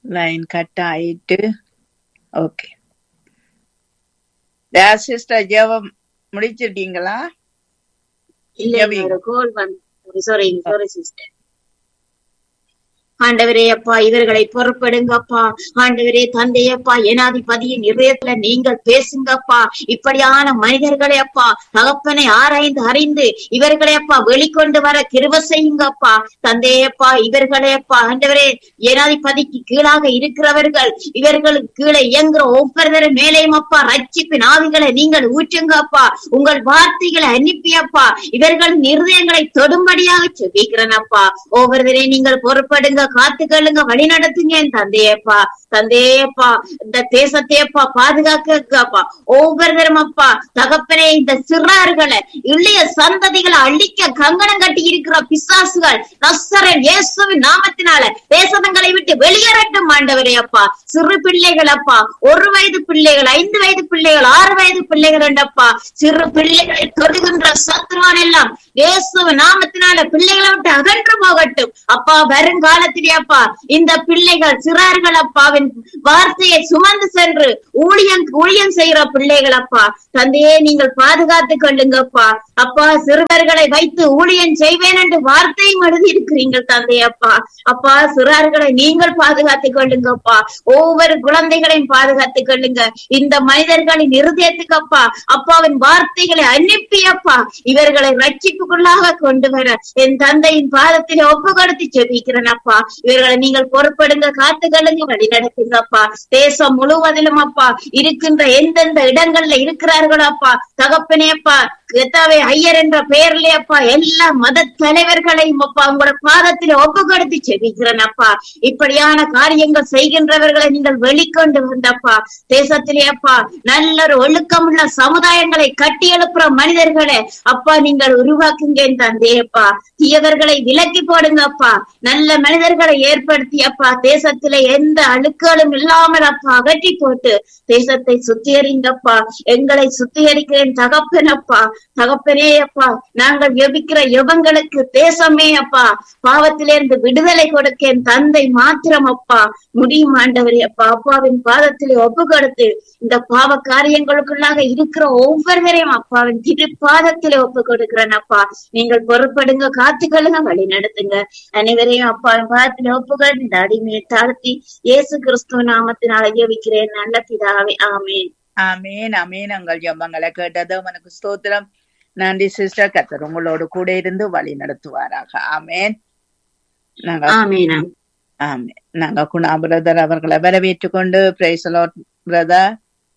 Line cut ஆயிட்டு okay sister ஜெபம் முடிச்சிட்டீங்களா இல்ல ஜெபி. ஒரு கோல் வந்து சாரி சாரி சிஸ்டர் ஆண்டவரே அப்பா இவர்களை பொறுப்படுங்கப்பா ஆண்டவரே தந்தையப்பா ஏனாதிபதியின் இதயத்துல நீங்கள் பேசுங்கப்பா இப்படியான மனிதர்களை அப்பா தகப்பனை ஆராய்ந்து அறிந்து இவர்களை அப்பா வெளிக்கொண்டு வர கிருப செய்யுங்கப்பா தந்தையப்பா இவர்களை அப்பா ஆண்டவரே ஏனாதிபதிக்கு கீழாக இருக்கிறவர்கள் இவர்களுக்கு கீழே இயங்குற ஒவ்வொருவர மேலேயும் அப்பா ரட்சிப்பின் ஆவிகளை நீங்கள் ஊற்றுங்கப்பா உங்கள் வார்த்தைகளை அனுப்பியப்பா இவர்களின் இருதயங்களை தொடும்படியாக செபிக்கிறேன் அப்பா ஒவ்வொருவரை நீங்கள் பொறுப்படுங்க காத்துக்கொள்ளுங்க வழி நடத்துங்க என் தந்தையப்பா தந்தையப்பா இந்த தேசத்தையப்பா பாதுகாக்கப்பா ஒவ்வொருவரும் அப்பா தகப்பனே இந்த சிறார்களை இளைய சந்ததிகளை அழிக்க கங்கணம் கட்டி இருக்கிற பிசாசுகள் நஸ்தரன் இயேசுவின் நாமத்தினால தேசங்களை விட்டு வெளியேறட்டும் ஆண்டவரே அப்பா சிறு பிள்ளைகள் அப்பா ஒரு வயது பிள்ளைகள் ஐந்து வயது பிள்ளைகள் ஆறு வயது பிள்ளைகள் என்றப்பா சிறு பிள்ளைகளை தொடுகின்ற சத்துருவான் எல்லாம் இயேசுவின் நாமத்தினால பிள்ளைகளை விட்டு அகன்று போகட்டும் அப்பா வருங்காலத்திலே அப்பா இந்த பிள்ளைகள் சிறார்கள் அப்பாவின் வார்த்தையை சுமந்து சென்று ஊழியம் ஊழியம் செய்கிற பிள்ளைகள் அப்பா தந்தையே நீங்கள் பாதுகாத்துக் கொள்ளுங்கப்பா அப்பா சிறுவர்களை வைத்து ஊழியம் செய்வேன் என்று வார்த்தையும் எழுதி இருக்கிறீர்கள் தந்தை அப்பா அப்பா சிறார்களை நீங்கள் பாதுகாத்துக் கொள்ளுங்கப்பா ஒவ்வொரு குழந்தைகளையும் பாதுகாத்துக் கொள்ளுங்க இந்த மனிதர்களின் இருதயத்துக்கு அப்பா அப்பாவின் வார்த்தைகளை அனுப்பி அப்பா இவர்களை ரட்சிப்புக்குள்ளாக கொண்டு வர என் தந்தையின் பாதத்திலே ஒப்பு கொடுத்து ஜெபிக்கிறேன் அப்பா இவர்களை நீங்கள் பொறுப்படுங்க காத்துக்கொள்ளுங்க வழி நடத்துங்கப்பா தேசம் முழுவதிலும் அப்பா இருக்கின்ற எந்தெந்த இடங்கள்ல இருக்கிறார்களோ அப்பா தகப்பனே அப்பா கத்தாவே ஐயர் என்ற பெயர்லே அப்பா எல்லா மத தலைவர்களையும் அப்பா உங்களோட பாதத்திலே ஒப்பு கொடுத்து செபிக்கிறேன் அப்பா இப்படியான காரியங்கள் செய்கின்றவர்களை நீங்கள் வெளிக்கொண்டு வந்தப்பா தேசத்திலே அப்பா நல்ல ஒரு ஒழுக்கமுள்ள சமுதாயங்களை கட்டி எழுப்புற மனிதர்களை அப்பா நீங்கள் உருவாக்குங்க என் தந்தையப்பா தீயவர்களை விலக்கி போடுங்கப்பா நல்ல மனிதர்களை ஏற்படுத்தி அப்பா தேசத்திலே எந்த அழுக்குகளும் இல்லாமல் அப்பா அகற்றி போட்டு தேசத்தை சுத்திகரிங்கப்பா எங்களை சுத்திகரிக்கிறேன் தகப்பனப்பா தகப்பனே அப்பா நாங்கள் எபிக்கிற எவங்களுக்கு தேசமே அப்பா பாவத்திலிருந்து விடுதலை கொடுக்க என் தந்தை மாத்திரம் அப்பா முடியும் ஆண்டவரே அப்பா அப்பாவின் பாதத்திலே ஒப்பு கொடுத்து இந்த பாவ காரியங்களுக்குள்ளாக இருக்கிற ஒவ்வொருவரையும் அப்பாவின் திரு பாதத்திலே ஒப்பு கொடுக்கிறேன் அப்பா நீங்கள் பொறுப்படுங்க காத்துக்கொள்ளுங்க வழி நடத்துங்க அனைவரையும் அப்பாவின் பாதத்திலே ஒப்புகள் இந்த அடிமையை தாழ்த்தி இயேசு கிறிஸ்துவ நாமத்தினால் ஜெபிக்கிறேன் நல்ல பிதாவே ஆமென் ஆமேன் ஆமேன் உங்கள் ஜெபங்களை கேட்டது உனக்கு ஸ்தோத்திரம் நன்றி சிஸ்டர் கத்தர் உங்களோடு கூட இருந்து வழி நடத்துவாராக ஆமேன் நாங்க ஆமென் ஆமே நாங்க குணா பிரதர் அவர்களை வரவேற்றுக் கொண்டு praise brother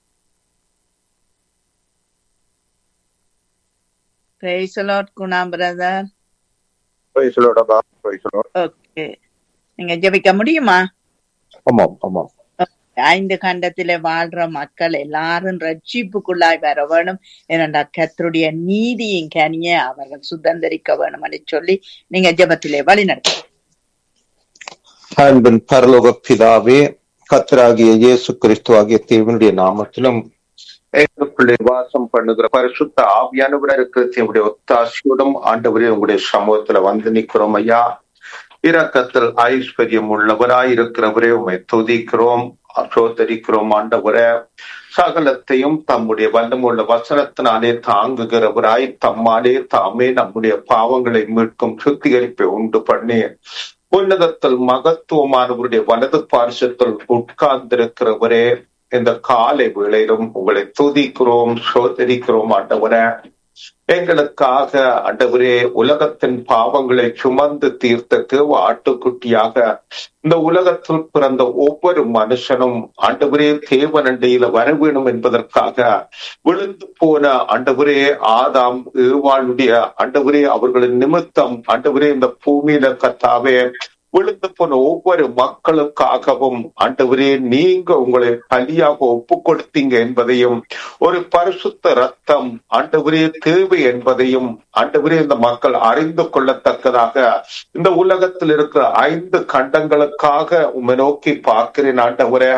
praise Guna brother Praise the Lord, Abba. Praise the Lord. Okay நீங்க ஜெபிக்க முடியுமா ஆமாம் ஆமாம் ஐந்து கண்டத்திலே வாழ்ற மக்கள் எல்லாரும் ரட்சிப்புக்குள்ளாய் வர வேணும் ஏனென்றா கர்த்தருடைய நீதியின் கனிய அவர்கள் சுதந்திரிக்க வேணும் என்று சொல்லி நீங்க ஜெபத்திலே வழி நடத்த அன்பின் பரலோக பிதாவே கத்தராகிய இயேசு கிறிஸ்துவாகிய தேவனுடைய நாமத்திலும் எங்களுக்குள்ளே வாசம் பண்ணுகிற பரிசுத்த ஆவியானவருக்கு தேவனுடைய ஒத்தாசியோடும் ஆண்டவரே உங்களுடைய சமூகத்துல வந்து நிற்கிறோம் ஐயா இரக்கத்தில் ஐஸ்வர்யம் உள்ளவராய் இருக்கிறவரே உண்மை துதிக்கிறோம் சோதரிக்கிறோம் ஆண்டவரே சகலத்தையும் தம்முடைய வல்லமுள்ள வசனத்தினாலே தாங்குகிறவராய் தம்மாலே தாமே நம்முடைய பாவங்களை மீட்கும் சுத்திகரிப்பை உண்டு பண்ணி உன்னதத்தில் மகத்துவமானவருடைய வலது பார்சத்தில் உட்கார்ந்திருக்கிறவரே இந்த காலை வேளையிலும் உங்களை துதிக்கிறோம் சோதரிக்கிறோம் ஆண்டவரே எங்களுக்காக ஆண்டவரே உலகத்தின் பாவங்களை சுமந்து தீர்த்தக்கு ஆட்டுக்குட்டியாக இந்த உலகத்தில் பிறந்த ஒவ்வொரு மனுஷனும் ஆண்டவரே தேவனண்டையில வர வேணும் என்பதற்காக விழுந்து போன ஆண்டவரே ஆதாம் ஏவாளுடைய ஆண்டவரே அவர்களின் நிமித்தம் ஆண்டவரே இந்த பூமியில கத்தாவே விழுந்து போன ஒவ்வொரு மக்களுக்காகவும் ஆண்டவரே நீங்க உங்களை பலியாக ஒப்பு கொடுத்தீங்க என்பதையும் ஒரு பரிசுத்த ரத்தம் ஆண்டவரே தேவை என்பதையும் ஆண்டவரே இந்த மக்கள் அறிந்து கொள்ளத்தக்கதாக இந்த உலகத்தில் இருக்கிற ஐந்து கண்டங்களுக்காக உண்மை நோக்கி பார்க்கிறேன் ஆண்டவரே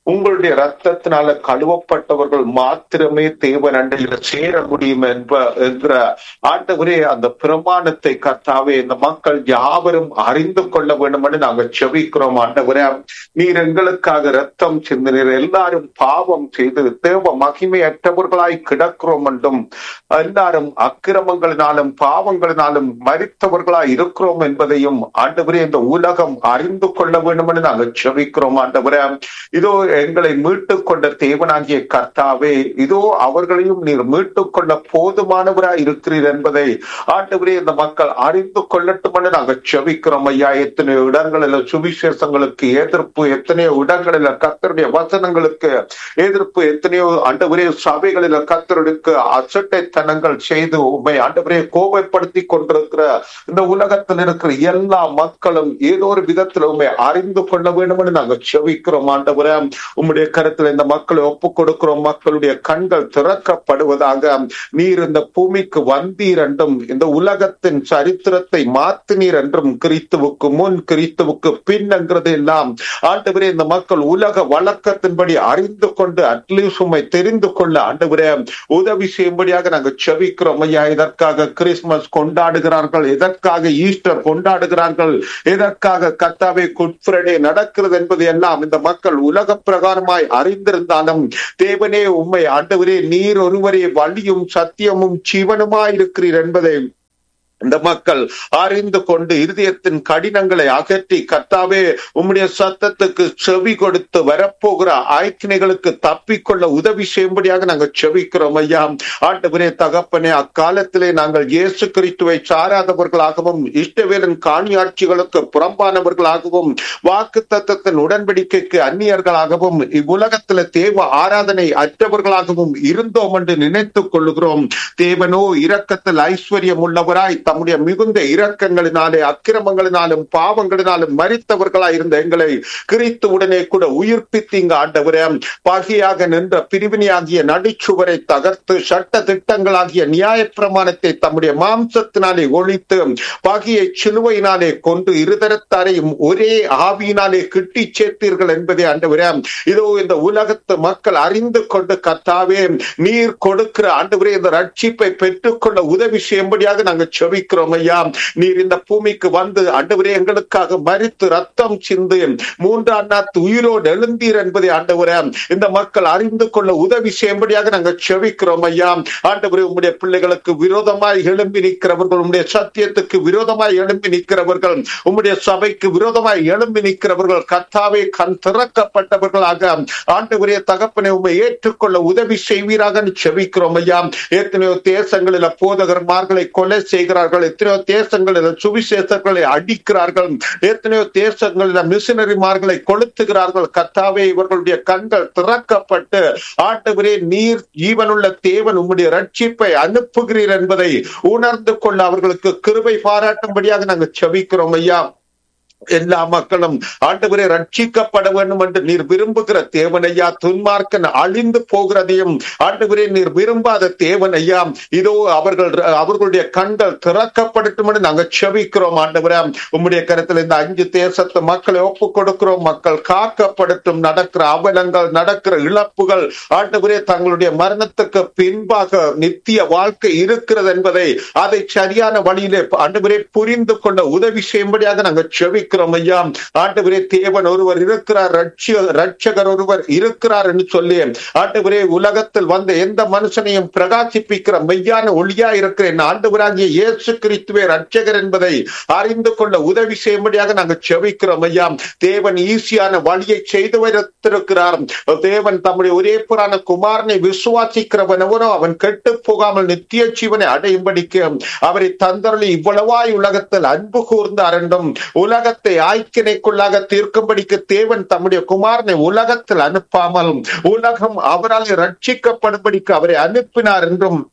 உங்களுடைய ரத்தத்தினால கழுவப்பட்டவர்கள் மாத்திரமே தேவன் அண்டையில சேர முடியும் என்ப என்ற ஆண்டவரே அந்த பிரமாணத்தை கர்த்தாவே இந்த மக்கள் யாவரும் அறிந்து கொள்ள வேண்டும் என்று நாங்கள் செபிக்கிறோம் ஆண்டவரே நீர் எங்களுக்காக ரத்தம் சிந்தினீர் எல்லாரும் பாவம் செய்து தேவ மகிமையற்றவர்களாய் கிடக்கிறோம் என்றும் எல்லாரும் அக்கிரமங்களினாலும் பாவங்களினாலும் மறித்தவர்களாய் இருக்கிறோம் என்பதையும் ஆண்டவரே இந்த உலகம் அறிந்து கொள்ள வேண்டும் என்று நாங்கள் செபிக்கிறோம் ஆண்டவரே இதோ எங்களை மீட்டுக் கொண்ட தேவனாகிய கர்த்தாவே இதோ அவர்களையும் நீர் மீட்டுக் கொள்ள போதுமானவராய் இருக்கிறீர் என்பதை ஆண்டவரே இந்த மக்கள் அறிந்து கொள்ளட்டும் என்று நாங்கள் செபிக்கிறோம் ஐயா எத்தனையோ இடங்களில் சுவிசேஷங்களுக்கு எதிர்ப்பு எத்தனையோ இடங்களில் கத்தருடைய வசனங்களுக்கு எதிர்ப்பு எத்தனையோ ஆண்டவரே சபைகளில் கத்தருக்கு அசட்டைத்தனங்கள் செய்து உண்மை ஆண்டவரே கோபப்படுத்தி கொண்டிருக்கிற இந்த உலகத்தில் இருக்கிற எல்லா மக்களும் ஏதோ ஒரு விதத்தில் உண்மை அறிந்து கொள்ள வேண்டும் என்று நாங்கள் செவிக்கிறோம் ஆண்டவரே உம்முடைய கருத்துல இந்த மக்களை ஒப்பு கொடுக்கிறோம் மக்களுடைய கண்கள் திறக்கப்படுவதாக நீர் இந்த பூமிக்கு வந்தீர் என்றும் இந்த உலகத்தின் சரித்திரத்தை மாத்தினீர் என்றும் கிறித்துவுக்கு முன் கிறித்துவுக்கு பின் என்கிறது எல்லாம் ஆண்டவரே இந்த மக்கள் உலக வழக்கத்தின்படி அறிந்து கொண்டு அட்லீஸ்ட் உண்மை தெரிந்து கொள்ள ஆண்டவரே உதவி செய்யும்படியாக நாங்கள் செவிக்கிறோம் ஐயா இதற்காக கிறிஸ்துமஸ் கொண்டாடுகிறார்கள் எதற்காக ஈஸ்டர் கொண்டாடுகிறார்கள் எதற்காக கத்தாவே குட் ஃப்ரைடே நடக்கிறது என்பது எல்லாம் இந்த மக்கள் உலக பிரகாரமாய் அறிந்திருந்தாலும் தேவனே உண்மை ஆண்டவரே நீர் ஒருவரே வழியும் சத்தியமும் ஜீவனுமாய் இருக்கிறீர் என்பதை இந்த மக்கள் அறிந்து கொண்டு இருதயத்தின் கடினங்களை அகற்றி கர்த்தாவே உம்முடைய சத்தத்துக்கு செவி கொடுத்து வரப்போகிற ஆய்க்கினைகளுக்கு தப்பிக்கொள்ள உதவி செய்யும்படியாக நாங்கள் செவிக்கிறோம் ஐயா ஆண்டவரே தகப்பனே அக்காலத்திலே நாங்கள் இயேசு கிறிஸ்துவை சாராதவர்களாகவும் இஷ்டவேலன் காணியாட்சிகளுக்கு புறம்பானவர்களாகவும் வாக்கு தத்தத்தின் உடன்படிக்கைக்கு அந்நியர்களாகவும் இவ்வுலகத்துல தேவ ஆராதனை அற்றவர்களாகவும் இருந்தோம் என்று நினைத்துக் கொள்ளுகிறோம் தேவனோ இரக்கத்தில் ஐஸ்வர்யம் உள்ளவராய் தம்முடைய மிகுந்த இரக்கங்களினாலே அக்கிரமங்களினாலும் பாவங்களினாலும் மறித்தவர்களாய் இருந்த எங்களை கிறித்து உடனே கூட உயிர்ப்பித்து இங்கு ஆண்டவரே பகையாக நின்ற பிரிவினையாகிய நடிச்சுவரை தகர்த்து சட்ட திட்டங்களாகிய நியாய பிரமாணத்தை தம்முடைய மாம்சத்தினாலே ஒழித்து பகையை சிலுவையினாலே கொண்டு இருதரத்தாரையும் ஒரே ஆவியினாலே கிட்டி சேர்த்தீர்கள் என்பதை ஆண்டவரே இதோ இந்த உலகத்து மக்கள் அறிந்து கொண்டு கத்தாவே நீர் கொடுக்கிற ஆண்டவரே இந்த ரட்சிப்பை பெற்றுக்கொள்ள உதவி செய்யும்படியாக நாங்கள் செபிக்கிறோம் ஐயா நீர் இந்த பூமிக்கு வந்து ஆண்டவரே எங்களுக்காக மறித்து ரத்தம் சிந்து மூன்றாம் நாத்து உயிரோடு எழுந்தீர் என்பதை ஆண்டவரே இந்த மக்கள் அறிந்து கொள்ள உதவி செய்யும்படியாக நாங்கள் செபிக்கிறோம் ஐயா ஆண்டவரே உம்முடைய பிள்ளைகளுக்கு விரோதமாய் எழும்பி நிற்கிறவர்கள் உம்முடைய சத்தியத்துக்கு விரோதமாய் எழும்பி நிற்கிறவர்கள் உம்முடைய சபைக்கு விரோதமாய் எழும்பி நிற்கிறவர்கள் கத்தாவே கண் திறக்கப்பட்டவர்களாக ஆண்டவரே தகப்பனை உண்மை ஏற்றுக்கொள்ள உதவி செய்வீராக செபிக்கிறோம் ஐயா எத்தனையோ தேசங்களில் போதகர்மார்களை கொலை செய்கிறார்கள் எத்தனையோ தேசங்களில் சுவிசேஷர்களை அடிக்கிறார்கள் எத்தனையோ தேசங்களில் மிஷினரிமார்களை கொளுத்துகிறார்கள் கத்தாவே இவர்களுடைய கண்கள் திறக்கப்பட்டு ஆண்டவரே நீர் ஜீவனுள்ள தேவன் உம்முடைய ரட்சிப்பை அனுப்புகிறீர் என்பதை உணர்ந்து கொள்ள அவர்களுக்கு கிருபை பாராட்டும்படியாக நாங்கள் செபிக்கிறோம் ஐயா எல்லா மக்களும் ஆண்டவரே ரட்சிக்கப்பட வேண்டும் என்று நீர் விரும்புகிற தேவனையா துன்மார்க்கன் அழிந்து போகிறதையும் ஆண்டவரே நீர் விரும்பாத தேவனையா இதோ அவர்கள் அவர்களுடைய கண்கள் திறக்கப்படட்டும் என்று நாங்கள் செவிக்கிறோம் ஆண்டவரே உம்முடைய கருத்தில் இந்த அஞ்சு தேசத்து மக்களை ஒப்பு கொடுக்கிறோம் மக்கள் காக்கப்படட்டும் நடக்கிற அவலங்கள் நடக்கிற இழப்புகள் ஆண்டவரே தங்களுடைய மரணத்துக்கு பின்பாக நித்திய வாழ்க்கை இருக்கிறது என்பதை அதை சரியான வழியிலே ஆண்டவரே புரிந்து கொள்ள உதவி செய்யும்படியாக நாங்கள் செவிக்கிறோம் இருக்கிறோம் ஐயா ஆண்டவரே தேவன் ஒருவர் இருக்கிறார் ரட்சகர் ஒருவர் இருக்கிறார் என்று சொல்லி ஆண்டவரே உலகத்தில் வந்த எந்த மனுஷனையும் பிரகாசிப்பிக்கிற மெய்யான ஒளியா இருக்கிற என் ஆண்டவராகிய இயேசு கிறிஸ்துவே ரட்சகர் என்பதை அறிந்து கொள்ள உதவி செய்யும்படியாக நாங்கள் செவிக்கிறோம் ஐயா தேவன் ஈஸியான வழியை செய்து வைத்திருக்கிறார் தேவன் தம்முடைய ஒரே புறான குமாரனை விசுவாசிக்கிறவனவனோ அவன் கெட்டு போகாமல் நித்திய ஜீவனை அடையும்படிக்கு அவரை தந்தரளி இவ்வளவாய் உலகத்தில் அன்பு கூர்ந்தார் என்றும் உலகத்தை ஆய்க்கினைக்குள்ளாக தீர்க்கும்படிக்கு தேவன் தம்முடைய குமாரனை உலகத்தில் அனுப்பாமல் உலகம் அவரால் ரட்சிக்கப்படும்படிக்கு அவரை அனுப்பினார் என்றும்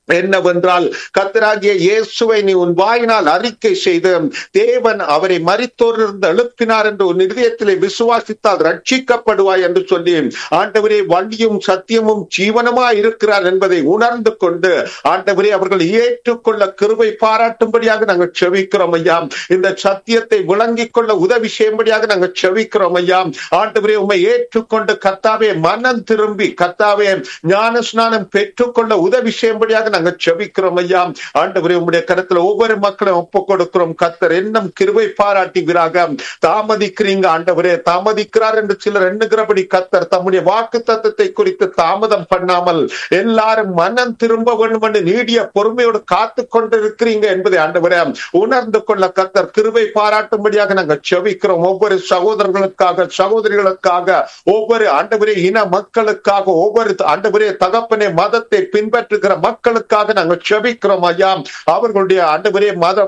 என்னவென்றால் கத்தராகிய இயேசுவை நீ உன் வாயினால் அறிக்கை செய்து தேவன் அவரை மரித்தோரிலிருந்து எழுப்பினார் என்று உன் இதயத்திலே விசுவாசித்தால் ரட்சிக்கப்படுவாய் என்று சொல்லி ஆண்டவரே வழியும் சத்தியமும் ஜீவனமாய் இருக்கிறார் என்பதை உணர்ந்து கொண்டு ஆண்டவரே அவர்கள் ஏற்றுக்கொள்ள கிருபை பாராட்டும்படியாக நாங்கள் செவிக்கிறோம் ஐயா இந்த சத்தியத்தை விளங்கிக் கொள்ள உதவி செய்யும்படியாக நாங்கள் செவிக்கிறோம் ஐயா ஆண்டவரே உண்மை ஏற்றுக்கொண்டு கத்தாவே மனம் திரும்பி கத்தாவே ஞான ஸ்நானம் பெற்றுக்கொள்ள உதவி செய்யும்படியாக நாங்கள் செபிக்கிறோம் ஐயா ஆண்டவரே உங்களுடைய கருத்துல ஒவ்வொரு மக்களும் ஒப்பு கொடுக்கிறோம் கத்தர் என்னும் கிருபை பாராட்டுகிறாக தாமதிக்கிறீங்க ஆண்டவரே தாமதிக்கிறார் என்று சிலர் எண்ணுகிறபடி கத்தர் தம்முடைய வாக்கு தத்துவத்தை குறித்து தாமதம் பண்ணாமல் எல்லாரும் மனம் திரும்ப வேண்டும் என்று நீடிய பொறுமையோடு காத்து கொண்டிருக்கிறீங்க என்பதை ஆண்டவரே உணர்ந்து கொள்ள கத்தர் கிருபை பாராட்டும்படியாக நாங்கள் செபிக்கிறோம் ஒவ்வொரு சகோதரர்களுக்காக சகோதரிகளுக்காக ஒவ்வொரு ஆண்டவரே இன மக்களுக்காக ஒவ்வொரு ஆண்டவரே தகப்பனே மதத்தை பின்பற்றுகிற மக்களுக்காக நாங்கள் செபிக்கிறோம் ஐயா அவர்களுடைய ஆண்டவரே மத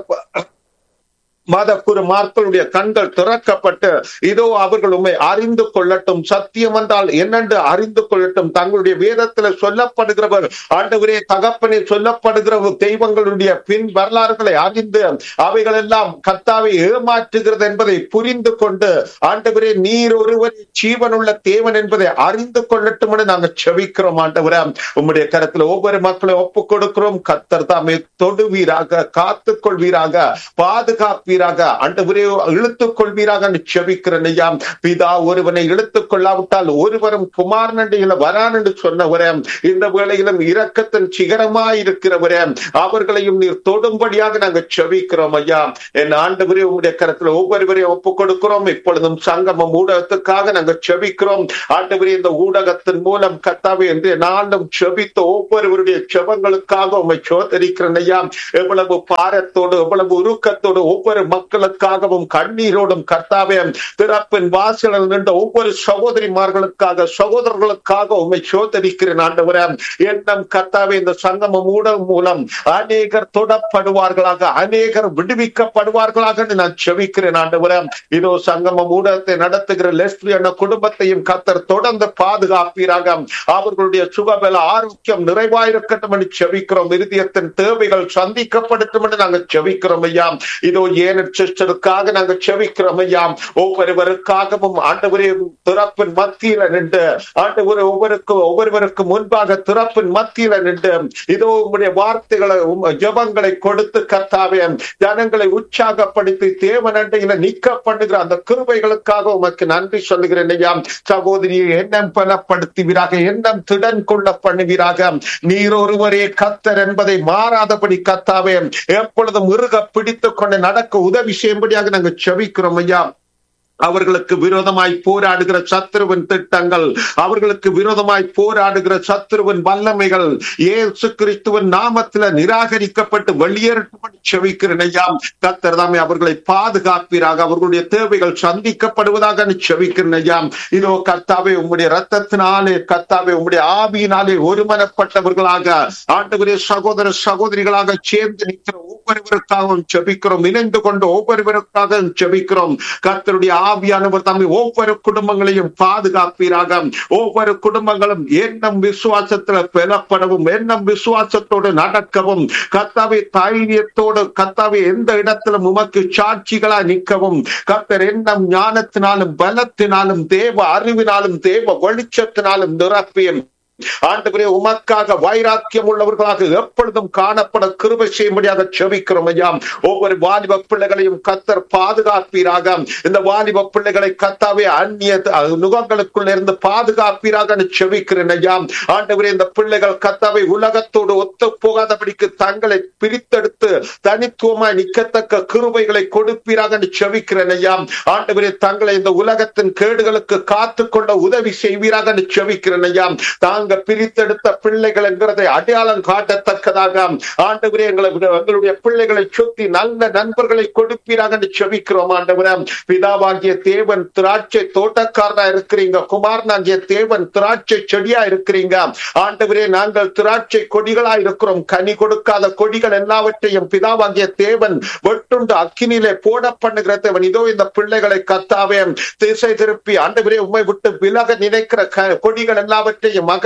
மத குருமார்களுடைய கண்கள் திறக்கப்பட்டு இதோ அவர்கள் உண்மை அறிந்து கொள்ளட்டும் சத்தியம் என்றால் என்னென்று அறிந்து கொள்ளட்டும் தங்களுடைய வேதத்துல சொல்லப்படுகிறவர் ஆண்டவரே தகப்பனே சொல்லப்படுகிற தெய்வங்களுடைய பின் வரலாறுகளை அறிந்து அவைகள் எல்லாம் கத்தாவை ஏமாற்றுகிறது என்பதை புரிந்து கொண்டு ஆண்டவரே நீர் ஒருவர் ஜீவனுள்ள தேவன் என்பதை அறிந்து கொள்ளட்டும் என நாங்கள் செவிக்கிறோம் ஆண்டவரே உம்முடைய கரத்துல ஒவ்வொரு மக்களையும் ஒப்புக் கொடுக்கிறோம் கத்தர் தாமே தொடுவீராக காத்துக் கொள்வீராக பாதுகாப்பீராக ஆண்டவரே இழுத்துக் கொள்வீராக செபிக்கிறேன் ஐயா பிதா ஒருவனை இழுத்துக் கொள்ளாவிட்டால் ஒருவரும் குமாரனண்டையில வரான் என்று சொன்னவரே இந்த வேளையிலும் இரக்கத்தின் சிகரமாய் இருக்கிறவரே அவர்களையும் நீர் தொடும்படியாக நாங்கள் செபிக்கிறோம் ஐயா என் ஆண்டவரே உங்களுடைய கரத்துல ஒவ்வொருவரையும் ஒப்புக் கொடுக்கிறோம் இப்பொழுதும் சங்கமம் ஊடகத்துக்காக நாங்கள் செபிக்கிறோம் ஆண்டவரே இந்த ஊடகத்தின் மூலம் கத்தாவே என்று நாளும் செபித்த ஒவ்வொருவருடைய செபங்களுக்காக உண்மை சோதரிக்கிறேன் ஐயா எவ்வளவு பாரத்தோடு எவ்வளவு உருக்கத்தோடு ஒவ்வொரு மக்களுக்காகவும் கண்ணீரோடும் கர்த்தாவே பிறப்பின் வாசலில் நின்ற ஒவ்வொரு சகோதரிமார்களுக்காக சகோதரர்களுக்காக உண்மை சோதரிக்கிறேன் ஆண்டவரே எண்ணம் கர்த்தாவே இந்த சங்கமம் ஊடகம் மூலம் அநேகர் தொடப்படுவார்களாக அநேகர் விடுவிக்கப்படுவார்களாக என்று நான் செவிக்கிறேன் ஆண்டவரே இதோ சங்கமம் ஊடகத்தை நடத்துகிற லெஸ்லி என்ற குடும்பத்தையும் கத்தர் தொடர்ந்து பாதுகாப்பீராக அவர்களுடைய சுகபல ஆரோக்கியம் நிறைவாயிருக்கட்டும் என்று செவிக்கிறோம் இருதயத்தின் தேவைகள் சந்திக்கப்படட்டும் என்று நாங்கள் செவிக்கிறோம் ஐயா இதோ ஏன் சிஸ்டருக்காக நாங்கள் செவிக்கிறோம் ஐயா ஒவ்வொருவருக்காகவும் ஆண்டவரே திறப்பின் மத்தியில நின்று ஆண்டவர் ஒவ்வொருக்கு ஒவ்வொருவருக்கு முன்பாக திறப்பின் மத்தியில நின்று இதோ உங்களுடைய வார்த்தைகளை ஜபங்களை கொடுத்து கத்தாவே ஜனங்களை உற்சாகப்படுத்தி தேவனண்டையில நிக்க பண்ணுகிற அந்த கிருபைகளுக்காக உமக்கு நன்றி சொல்லுகிறேன் ஐயா சகோதரியை எண்ணம் பலப்படுத்துவீராக எண்ணம் திடன் கொள்ள பண்ணுவீராக நீர் ஒருவரே கத்தர் என்பதை மாறாதபடி கத்தாவே எப்பொழுதும் மிருக பிடித்துக் கொண்டு நடக்க உதவி செய்யும்படியாக நாங்கள் செவிக்கிறோம் ஐயா அவர்களுக்கு விரோதமாய் போராடுகிற சத்ருவின் திட்டங்கள் அவர்களுக்கு விரோதமாய் போராடுகிற சத்ருவின் வல்லமைகள் ஏசு கிறிஸ்துவின் நாமத்துல நிராகரிக்கப்பட்டு வெளியேறப்பட்டு செவிக்கிறேன் ஐயா கத்தர் தாமே அவர்களை பாதுகாப்பீராக அவர்களுடைய தேவைகள் சந்திக்கப்படுவதாக செவிக்கிறேன் ஐயா இதோ கத்தாவே உம்முடைய ரத்தத்தினாலே கத்தாவே உம்முடைய ஆவியினாலே ஒருமனப்பட்டவர்களாக ஆண்டவரே சகோதர சகோதரிகளாக சேர்ந்து நிற்கிற ஒவ்வொருவருக்காகவும் செபிக்கிறோம் இணைந்து கொண்டு ஒவ்வொருவருக்காக செபிக்கிறோம் கத்தருடைய ஆவியானவர் தம்மை ஒவ்வொரு குடும்பங்களையும் பாதுகாப்பீராக ஒவ்வொரு குடும்பங்களும் எண்ணம் விசுவாசத்துல பெறப்படவும் எண்ணம் விசுவாசத்தோடு நடக்கவும் கத்தாவை தைரியத்தோடு கத்தாவை எந்த இடத்திலும் உமக்கு சாட்சிகளா நிற்கவும் கத்தர் எண்ணம் ஞானத்தினாலும் பலத்தினாலும் தேவ அறிவினாலும் தேவ வெளிச்சத்தினாலும் நிரப்பியும் ஆண்டவரே உமக்காக வைராக்கியம் உள்ளவர்களாக எப்பொழுதும் காணப்பட கிருபை செய்யும்படியாக செவிக்கிறோம் ஐயா ஒவ்வொரு வாலிப பிள்ளைகளையும் கத்தர் பாதுகாப்பீராக இந்த வாலிப பிள்ளைகளை கத்தாவே அந்நிய நுகங்களுக்குள்ள இருந்து பாதுகாப்பீராக செவிக்கிறேன் ஐயா ஆண்டவரே இந்த பிள்ளைகள் கத்தாவை உலகத்தோடு ஒத்து போகாதபடிக்கு தங்களை பிரித்தெடுத்து தனித்துவமாய் நிற்கத்தக்க கிருபைகளை கொடுப்பீராக செவிக்கிறேன் ஐயா ஆண்டவரே தங்களை இந்த உலகத்தின் கேடுகளுக்கு காத்துக்கொள்ள உதவி செய்வீராக செவிக்கிறேன் ஐயா தாங்க பிரித்தெடுத்த பிள்ளைகள் என்கிறதை அடையாளம் காட்டத்தக்கதாக ஆண்டவரே எங்களை எங்களுடைய பிள்ளைகளை சுத்தி நல்ல நண்பர்களை கொடுப்பீராக செவிக்கிறோம் ஆண்டவரே பிதாவாகிய தேவன் திராட்சை தோட்டக்காரனா இருக்கிறீங்க குமாரனாகிய தேவன் திராட்சை செடியா இருக்கிறீங்க ஆண்டவரே நாங்கள் திராட்சை கொடிகளா இருக்கிறோம் கனி கொடுக்காத கொடிகள் எல்லாவற்றையும் பிதாவாகிய தேவன் வெட்டுண்டு அக்கினிலே போட பண்ணுகிற தேவன் இதோ இந்த பிள்ளைகளை கத்தாவே திசை திருப்பி ஆண்டவரே உண்மை விட்டு விலக நினைக்கிற கொடிகள் எல்லாவற்றையும் மக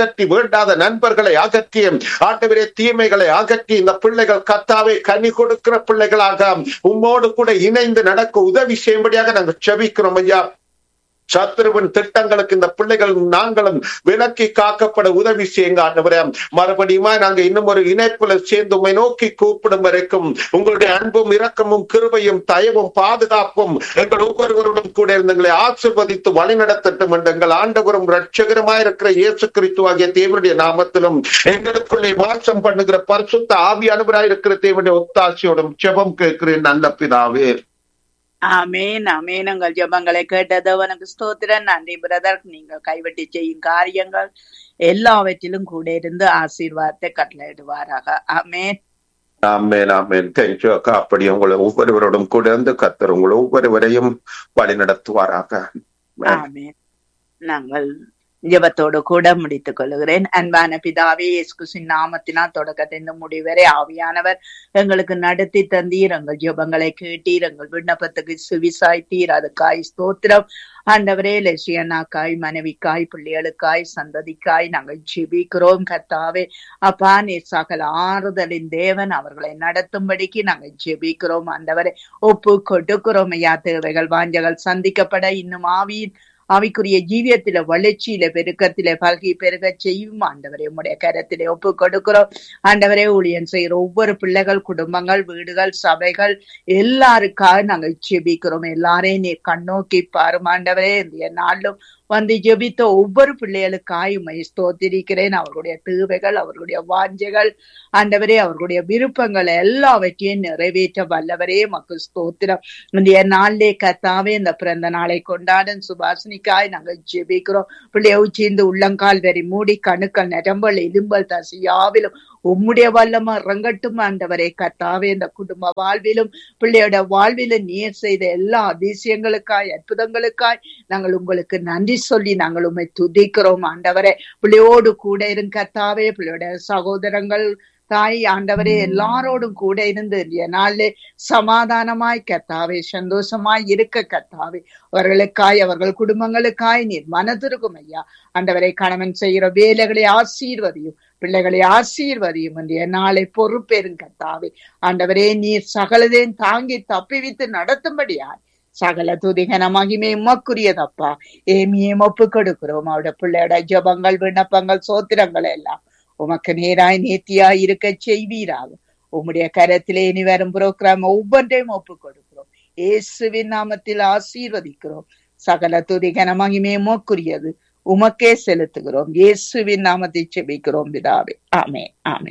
அகற்றி வேண்டாத நண்பர்களை அகற்றி ஆண்டவரே தீமைகளை அகற்றி இந்த பிள்ளைகள் கத்தாவை கனி கொடுக்கிற பிள்ளைகளாக உம்மோடு கூட இணைந்து நடக்க உதவி செய்யும்படியாக நாங்கள் செபிக்கிறோம் ஐயா சத்துருவின் திட்டங்களுக்கு இந்த பிள்ளைகள் நாங்களும் விலக்கி காக்கப்பட உதவி செய்யுங்க ஆண்டவரே மறுபடியுமா நாங்க இன்னும் ஒரு இணைப்புல சேர்ந்து உண்மை நோக்கி கூப்பிடும் வரைக்கும் உங்களுடைய அன்பும் இரக்கமும் கிருபையும் தயவும் பாதுகாப்பும் எங்கள் ஒவ்வொருவருடன் கூட இருந்து எங்களை ஆசிர்வதித்து வழிநடத்தட்டும் என்று எங்கள் ஆண்டவரும் ரட்சகரமாய் இருக்கிற இயேசு கிறிஸ்து ஆகிய தேவனுடைய நாமத்திலும் எங்களுக்குள்ளே வாசம் பண்ணுகிற பரிசுத்த ஆவியானவராய் இருக்கிற தேவனுடைய ஒத்தாசையோடும் ஜெபம் கேட்கிறேன் நல்ல பிதாவே ஆமேன் ஆமேன் உங்கள் ஜெபங்களை கேட்டதவனுக்கு ஸ்தோத்திரன் நன்றி பிரதர் நீங்கள் கைவிட்டு செய்யும் காரியங்கள் எல்லாவற்றிலும் கூட இருந்து ஆசீர்வாதத்தை கட்டளையிடுவாராக ஆமேன் ஆமேன் ஆமேன் தேங்க்யூ அக்கா அப்படி உங்களை ஒவ்வொருவரோடும் கூட இருந்து கத்தர் உங்களை ஒவ்வொருவரையும் வழி நடத்துவாராக ஆமேன் நாங்கள் ஜெபத்தோடு கூட முடித்துக் கொள்கிறேன் அன்பான பிதாவே இயேசுகிறிஸ்துவின் நாமத்தினால் தொடக்கத்தின் முடிவரை ஆவியானவர் எங்களுக்கு நடத்தி தந்தீர் எங்கள் ஜெபங்களை கேட்டீர் எங்கள் விண்ணப்பத்துக்கு சுவிசாய்த்தீர் அதுக்காய் ஸ்தோத்திரம் ஆண்டவரே லெசியனாக்காய் மனைவிக்காய் பிள்ளைகளுக்காய் சந்ததிக்காய் நாங்கள் ஜெபிக்கிறோம் கர்த்தாவே அப்பா நீர் சகல ஆறுதலின் தேவன் அவர்களை நடத்தும்படிக்கு நாங்கள் ஜெபிக்கிறோம் ஆண்டவரே ஒப்பு கொடுக்கிறோம் ஐயா தேவைகள் வாஞ்சகள் சந்திக்கப்பட இன்னும் ஆவியின் ஆவிக்குரிய ஜீவியத்தில வளர்ச்சியில பெருக்கத்தில பல்கி பெருக செய்யும் ஆண்டவரே உம்முடைய கரத்திலே ஒப்பு கொடுக்கிறோம் ஆண்டவரே ஊழியன் செய்கிற ஒவ்வொரு பிள்ளைகள் குடும்பங்கள் வீடுகள் சபைகள் எல்லாருக்காக நாங்கள் ஜெபிக்கிறோம் எல்லாரையும் நீ கண்ணோக்கி பாரும் ஆண்டவரே இந்த நாளும் வந்து ஜெபித்த ஒவ்வொரு பிள்ளைகளுக்காய் உண்மை ஸ்தோத்திரிக்கிறேன் அவர்களுடைய தேவைகள் அவர்களுடைய வாஞ்சைகள் ஆண்டவரே அவர்களுடைய விருப்பங்கள் எல்லாவற்றையும் நிறைவேற்ற வல்லவரே மக்கள் ஸ்தோத்திரம் இந்த நாளிலே கத்தாவே இந்த பிறந்த நாளை கொண்டாடும் சுபாஷினிக்காய் நாங்கள் ஜெபிக்கிறோம் பிள்ளைய உச்சிந்து உள்ளங்கால் வரி மூடி கணுக்கள் நரம்பல் எலும்பல் தசியாவிலும் உம்முடைய வல்லமா இறங்கட்டும் ஆண்டவரே கத்தாவே இந்த குடும்ப வாழ்விலும் பிள்ளையோட வாழ்விலும் நீர் செய்த எல்லா அதிசயங்களுக்காய் அற்புதங்களுக்காய் நாங்கள் உங்களுக்கு நன்றி சொல்லி நாங்கள் உண்மை துதிக்கிறோம் ஆண்டவரே பிள்ளையோடு கூட இருங்க கத்தாவே பிள்ளையோட சகோதரங்கள் தாய் ஆண்டவரே எல்லாரோடும் கூட இருந்து நாளிலே சமாதானமாய் கத்தாவே சந்தோஷமாய் இருக்க கத்தாவே அவர்களுக்காய் அவர்கள் குடும்பங்களுக்காய் நீர் மனதிருக்கும் ஐயா ஆண்டவரை கணவன் செய்கிற வேலைகளை ஆசீர்வதியும் பிள்ளைகளை ஆசீர்வதியும் என்று நாளை பொறுப்பேறும் கத்தாவே ஆண்டவரே நீர் சகலதையும் தாங்கி தப்பிவித்து நடத்தும்படியாய் சகல துதிகன மகிமை உமக்குரியதப்பா ஏமியும் ஒப்பு கொடுக்கிறோம் அவருடைய பிள்ளையோட ஜபங்கள் விண்ணப்பங்கள் சோத்திரங்கள் எல்லாம் உமக்கு நேராய் நேர்த்தியாய் இருக்க செய்வீராக உம்முடைய கரத்திலே இனி வரும் புரோகிராம் ஒவ்வொன்றையும் ஒப்பு கொடுக்கிறோம் இயேசுவின் நாமத்தில் ஆசீர்வதிக்கிறோம் சகல துதிகன மகிமே உமக்குரியது உமக்கே செலுத்துகிறோம் இயேசுவின் நாமத்தை செபிக்கிறோம் பிதாவே ஆமே ஆமே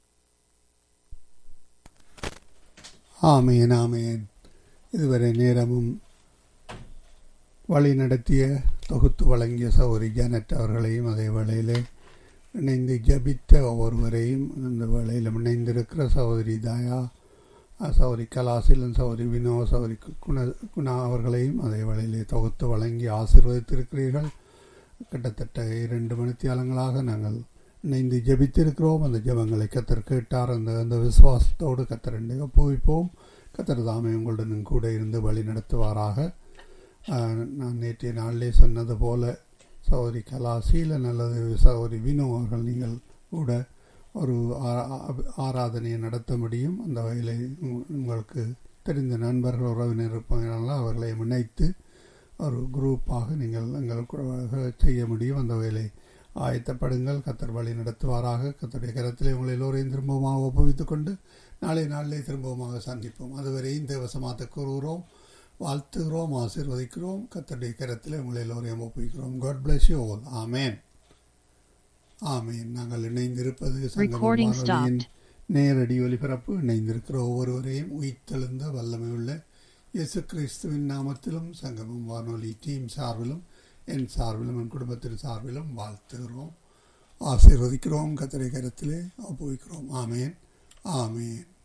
ஆமேன் ஆமேன் இதுவரை நேரமும் வழி நடத்திய தொகுத்து வழங்கிய சௌரி ஜானட் அவர்களையும் அதே வேளையிலே இணைந்து ஜபித்த ஒவ்வொருவரையும் இந்த வேளையில் இணைந்திருக்கிற சகோதரி தாயா சௌரி கலாசிலன் சௌரி வினோ சௌரி குண குணா அவர்களையும் அதே வேளையிலே தொகுத்து வழங்கி ஆசீர்வதித்திருக்கிறீர்கள் கிட்டத்தட்ட இரண்டு மணித்தியாலங்களாக நாங்கள் இணைந்து ஜபித்திருக்கிறோம் அந்த ஜபங்களை கத்தர் கேட்டார் அந்த அந்த விசுவாசத்தோடு கத்தரண்டை ஒப்புவிப்போம் கத்தர் தாமே உங்களுடன் கூட இருந்து வழி நடத்துவாராக நான் நேற்றைய நாளிலே சொன்னது போல சௌரி கலாசீலன் அல்லது சௌரி வினோ அவர்கள் நீங்கள் கூட ஒரு ஆராதனையை நடத்த முடியும் அந்த வகையில் உங்களுக்கு தெரிந்த நண்பர்கள் உறவினர் இருப்பாங்க அவர்களை இணைத்து ஒரு குரூப்பாக நீங்கள் எங்கள் செய்ய முடியும் அந்த வேலை ஆயத்தப்படுங்கள் கத்தர் வழி நடத்துவாராக கத்தருடைய கரத்திலே உங்களை எல்லோரையும் திரும்பமாக ஒப்புவித்துக் கொண்டு நாளை நாளிலே திரும்பமாக சந்திப்போம் அதுவரையும் தேவசமாத்த கூறுகிறோம் வாழ்த்துகிறோம் ஆசீர்வதிக்கிறோம் கத்தருடைய கரத்தில் உங்களை எல்லோரையும் ஒப்புவிக்கிறோம் காட் பிளஸ் யூ ஆல் ஆமேன் ஆமேன் நாங்கள் இணைந்திருப்பது சங்கமம் நேரடி ஒலிபரப்பு இணைந்திருக்கிற ஒவ்வொருவரையும் உயிர்த்தெழுந்த வல்லமையுள்ள இயேசு கிறிஸ்துவின் நாமத்திலும் சங்கமம் வானொலி டீம் சார்பிலும் என் சார்பிலும் என் குடும்பத்தின் சார்பிலும் வாழ்த்துகிறோம் ஆசீர்வதிக்கிறோம் கத்திரை கரத்திலே ஒப்புவிக்கிறோம் ஆமேன் ஆமேன்